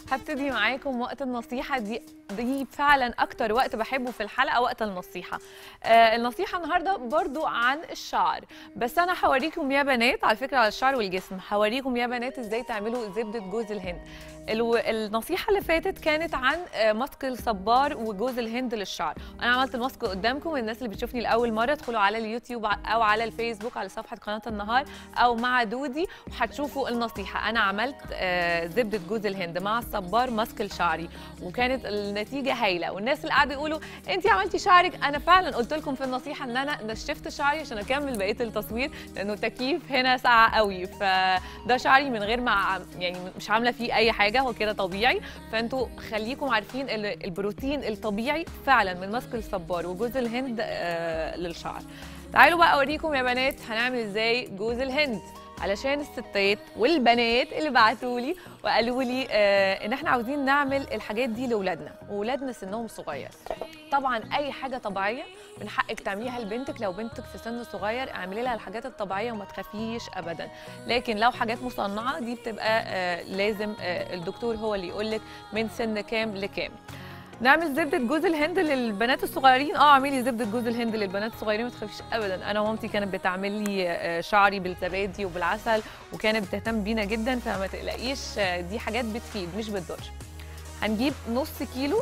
هبتدي معاكم وقت النصيحة دي دي فعلا أكتر وقت بحبه في الحلقة وقت النصيحة آه النصيحة النهاردة برضو عن الشعر بس أنا هوريكم يا بنات على فكرة على الشعر والجسم هوريكم يا بنات إزاي تعملوا زبدة جوز الهند الو... النصيحة اللي فاتت كانت عن آه، ماسك الصبار وجوز الهند للشعر أنا عملت الماسك قدامكم الناس اللي بتشوفني لأول مرة ادخلوا على اليوتيوب أو على الفيسبوك على صفحة قناة النهار أو مع دودي وهتشوفوا النصيحة أنا عملت آه، زبدة جوز الهند مع الصبار ماسك لشعري وكانت النتيجة هايلة والناس اللي قاعدة يقولوا أنت عملتي شعرك أنا فعلا قلت لكم في النصيحة إن أنا نشفت شعري عشان أكمل بقية التصوير لأنه التكييف هنا ساقع قوي فده شعري من غير ما ع- يعني مش عاملة فيه أي حاجة هو كده طبيعي فأنتوا خليكم عارفين إن البروتين الطبيعي فعلا من ماسك الصبار وجوز الهند آه للشعر تعالوا بقى اوريكم يا بنات هنعمل ازاي جوز الهند علشان الستات والبنات اللي بعتوا لي وقالوا لي آه ان احنا عاوزين نعمل الحاجات دي لاولادنا واولادنا سنهم صغير طبعا اي حاجه طبيعيه من حقك تعمليها لبنتك لو بنتك في سن صغير اعملي لها الحاجات الطبيعيه وما تخافيش ابدا لكن لو حاجات مصنعه دي بتبقى آه لازم آه الدكتور هو اللي يقول لك من سن كام لكام نعمل زبدة جوز الهند للبنات الصغيرين اه اعملي زبدة جوز الهند للبنات الصغيرين ما تخافيش ابدا انا ومامتي كانت بتعمل لي آه، شعري بالزبادي وبالعسل وكانت بتهتم بينا جدا فما تقلقيش آه، دي حاجات بتفيد مش بتضر هنجيب نص كيلو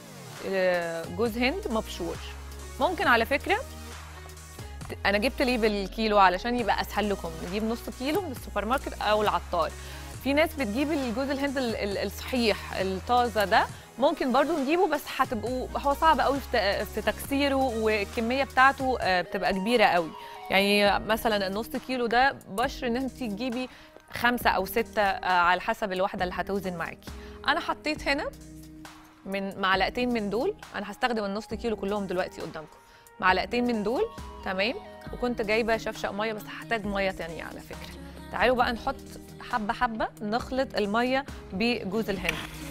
آه، جوز هند مبشور ممكن على فكرة ت- انا جبت ليه بالكيلو علشان يبقى اسهل لكم نجيب نص كيلو من السوبر ماركت او العطار في ناس بتجيب الجوز الهند ال- ال- الصحيح الطازه ده ممكن برضو نجيبه بس هتبقوا هو صعب قوي في ت- في تكسيره والكميه بتاعته آه، بتبقى كبيره قوي يعني مثلا النص كيلو ده بشر ان انت تجيبي خمسة او ستة آه، على حسب الواحده اللي هتوزن معاكي انا حطيت هنا من معلقتين من دول انا هستخدم النص كيلو كلهم دلوقتي قدامكم معلقتين من دول تمام وكنت جايبه شفشق ميه بس هحتاج ميه تانية على فكره تعالوا بقى نحط حبه حبه نخلط الميه بجوز الهند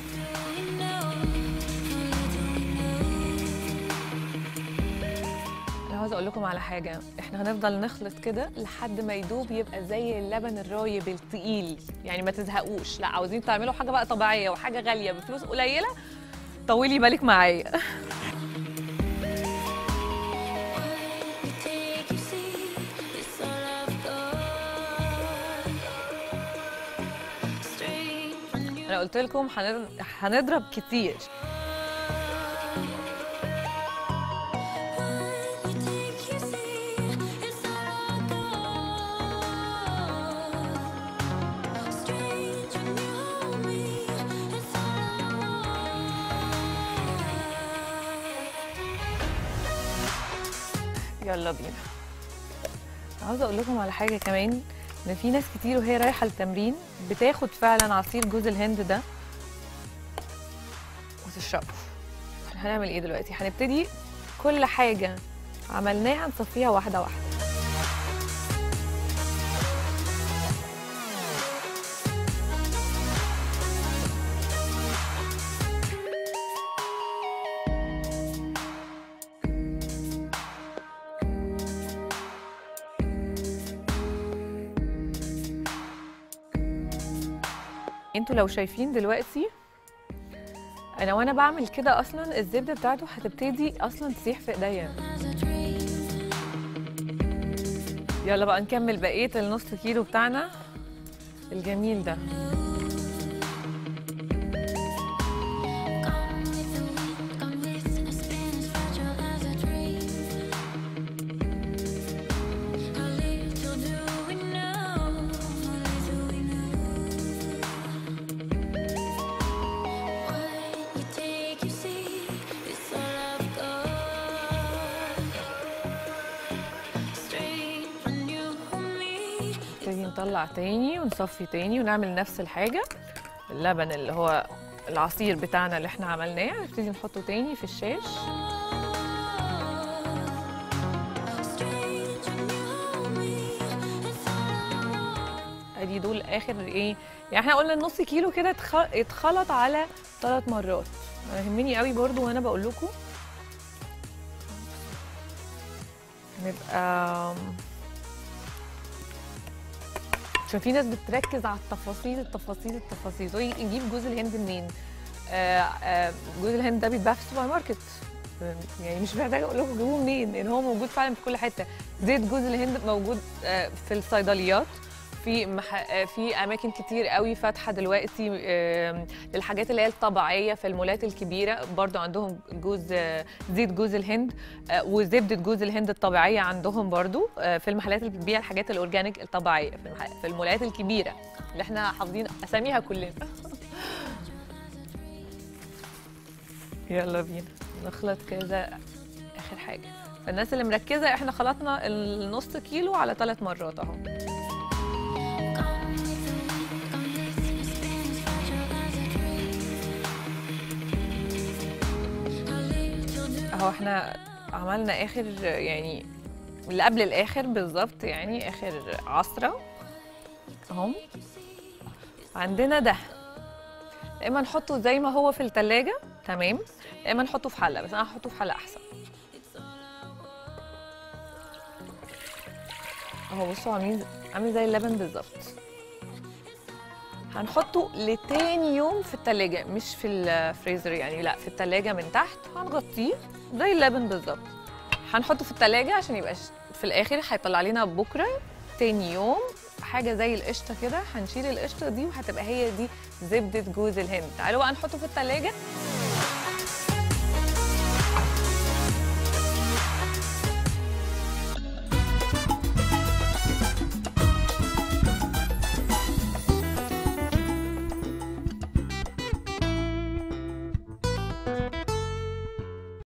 انا عاوزه اقول لكم على حاجه احنا هنفضل نخلط كده لحد ما يدوب يبقى زي اللبن الرايب التقيل يعني ما تزهقوش لا عاوزين تعملوا حاجه بقى طبيعيه وحاجه غاليه بفلوس قليله طولي بالك معايا Take you see, it's all I've got. Straight from the new انا قلت لكم هن- هنضرب كتير one. You take you see, it's all I've got. Strange when you hold me, it's all I want. يلا بينا عاوزه اقول لكم على حاجه كمان ان في ناس كتير وهي رايحه التمرين بتاخد فعلا عصير جوز الهند ده وتشربه إحنا هنعمل ايه دلوقتي هنبتدي كل حاجه عملناها نصفيها واحده واحده انتوا لو شايفين دلوقتي انا وانا بعمل كده اصلا الزبده بتاعته هتبتدي اصلا تسيح في ايديا As a dream, يلا بقى نكمل بقيه النص كيلو بتاعنا الجميل ده come with the wind, come with a spin as fragile as a dream. How little do we know, how little we know. What you take, you see, it's all I've got. Strange when you hold me. نبتدي نطلع تاني ونصفي تاني ونعمل نفس الحاجه اللبن اللي هو العصير بتاعنا اللي احنا عملناه نبتدي نحطه تاني في الشاش Strange when you hold me, it's all I want. ادي دول اخر ايه يعني احنا قلنا النص كيلو كده اتخ- اتخلط على ثلاث مرات أنا يهمني قوي برضو وانا بقول لكم نبقى عشان في ناس بتركز على التفاصيل التفاصيل التفاصيل تقولي نجيب جوز الهند منين آه آه جوز الهند ده بيتباع في السوبر ماركت آه، يعني مش محتاجه اقول لكم جيبوه منين لان هو موجود فعلا في كل حته زيت جوز الهند موجود آه في الصيدليات في مح... آه، في اماكن كتير قوي فاتحه دلوقتي آه، للحاجات اللي هي الطبيعيه في المولات الكبيره برضو عندهم جوز آه، زيت جوز الهند آه، وزبده جوز الهند الطبيعيه عندهم برضو آه، في المحلات اللي بتبيع الحاجات الاورجانيك الطبيعيه في, المح... في المولات الكبيره اللي احنا حافظين اساميها كلنا يلا بينا نخلط كده اخر حاجه فالناس اللي مركزه احنا خلطنا النص كيلو على ثلاث مرات اهو اهو احنا عملنا اخر يعني اللي قبل الاخر بالظبط يعني اخر عصره اهو عندنا ده يا اما نحطه زي ما هو في التلاجة تمام يا اما نحطه في حله بس انا هحطه في حله احسن اهو بصوا عاملين عامل زي اللبن بالظبط هنحطه لتاني يوم في التلاجة مش في الفريزر يعني لا في التلاجة من تحت هنغطيه زي اللبن بالظبط هنحطه في التلاجة عشان يبقى ش- في الاخر هيطلع لنا بكره تاني يوم حاجه زي القشطه كده هنشيل القشطه دي وهتبقى هي دي زبده جوز الهند تعالوا بقى نحطه في التلاجة